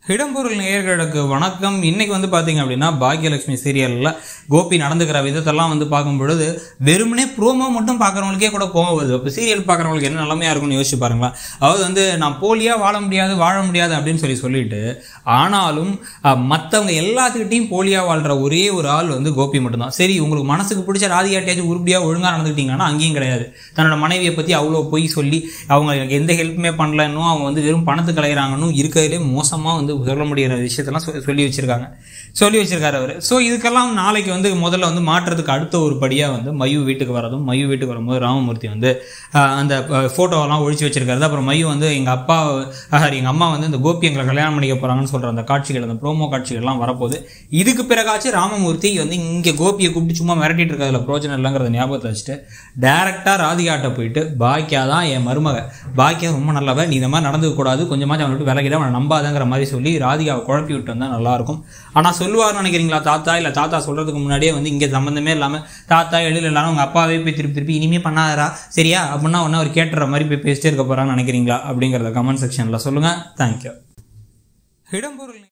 இடம்பொருள் நேயர்களுக்கு வணக்கம் இன்னைக்கு வந்து பார்த்தீங்க அப்படின்னா பாக்யலட்சுமி சீரியலில் கோபி நடந்துக்கிற விதத்தெல்லாம் வந்து பார்க்கும் பொழுது வெறுமனே ப்ரோமோ மட்டும் பார்க்குறவங்களுக்கே கூட கோவம் வருது அப்போ சீரியல் பார்க்குறவங்களுக்கு என்ன நிலைமையாக இருக்கும்னு யோசிச்சு பாருங்களேன் அதாவது வந்து நான் போலியாக வாழ முடியாது வாழ முடியாது அப்படின்னு சொல்லி சொல்லிட்டு ஆனாலும் மற்றவங்க எல்லாத்துக்கிட்டையும் போலியாக வாழ்கிற ஒரே ஒரு ஆள் வந்து கோபி மட்டும்தான் சரி உங்களுக்கு மனசுக்கு பிடிச்ச ராதிகாட்டியாச்சும் உருப்படியாக ஒழுங்காக நடந்துக்கிட்டீங்கன்னா அங்கேயும் கிடையாது தன்னோட மனைவியை பற்றி அவ்வளோ பொய் சொல்லி அவங்க எனக்கு எந்த ஹெல்ப்புமே பண்ணலன்னும் அவங்க வந்து வெறும் பணத்துக்கு கலைகிறாங்கன்னு இருக்கிறதுலே மோசமாக வந்து சொல்ல முடியிற விஷயத்தெல்லாம் சொ- சொல்லி வச்சிருக்காங்க சொல்லி வச்சிருக்காரு அவர் ஸோ இதுக்கெல்லாம் நாளைக்கு வந்து முதல்ல வந்து மாற்றுறதுக்கு அடுத்த ஒரு படியாக வந்து மயு வீட்டுக்கு வரதும் மயு வீட்டுக்கு வரும்போது ராமமூர்த்தி வந்து ஆஹ், அந்த ஃபோட்டோவெல்லாம் ஒழிச்சு வச்சிருக்காரு அப்புறம் மயு வந்து எங்கள் அப்பா சாரி எங்கள் அம்மா வந்து இந்த கோபி எங்களை கல்யாணம் பண்ணிக்க போகிறாங்கன்னு சொல்கிற அந்த காட்சிகள் அந்த ப்ரோமோ காட்சிகள்லாம் வரப்போகுது இதுக்கு பிறகாச்சும் ராமமூர்த்தி வந்து இங்கே கோபியை கூப்பிட்டு சும்மா மிரட்டிட்டு இருக்கிறதுல பிரோஜனம் இல்லைங்கிறத ஞாபகத்தை வச்சுட்டு டேரெக்டாக ராதிகாட்ட போயிட்டு பாக்கியா தான் என் மருமக பாக்கியா ரொம்ப நல்லவ நீ இந்த மாதிரி நடந்துக்க கூடாது கொஞ்சமாச்சும் அவனை விட்டு விலகிட அவனை நம்பாதங்கிற மாதிரி சொல்லி ராதிகாவை குழப்பி விட்டு வந்தால் நல்லாயிருக்கும் ஆனால் சொல்லுவார்னு நினைக்கிறீங்களா தாத்தா இல்லை தாத்தா சொல்கிறதுக்கு முன்னாடியே வந்து இங்கே சம்மந்தமே இல்லாமல் தாத்தா எழுதல எல்லாரும் உங்கள் அப்பாவே போய் திருப்பி திருப்பி இனிமே பண்ணாதரா சரியா அப்படின்னா ஒன்று அவர் கேட்டுற மாதிரி போய் பேசிட்டே இருக்க போகிறான்னு நினைக்கிறீங்களா அப்படிங்கிறத கமெண்ட் செக்ஷனில் சொல்லுங்கள் தேங்க்யூ இடம்பொருள்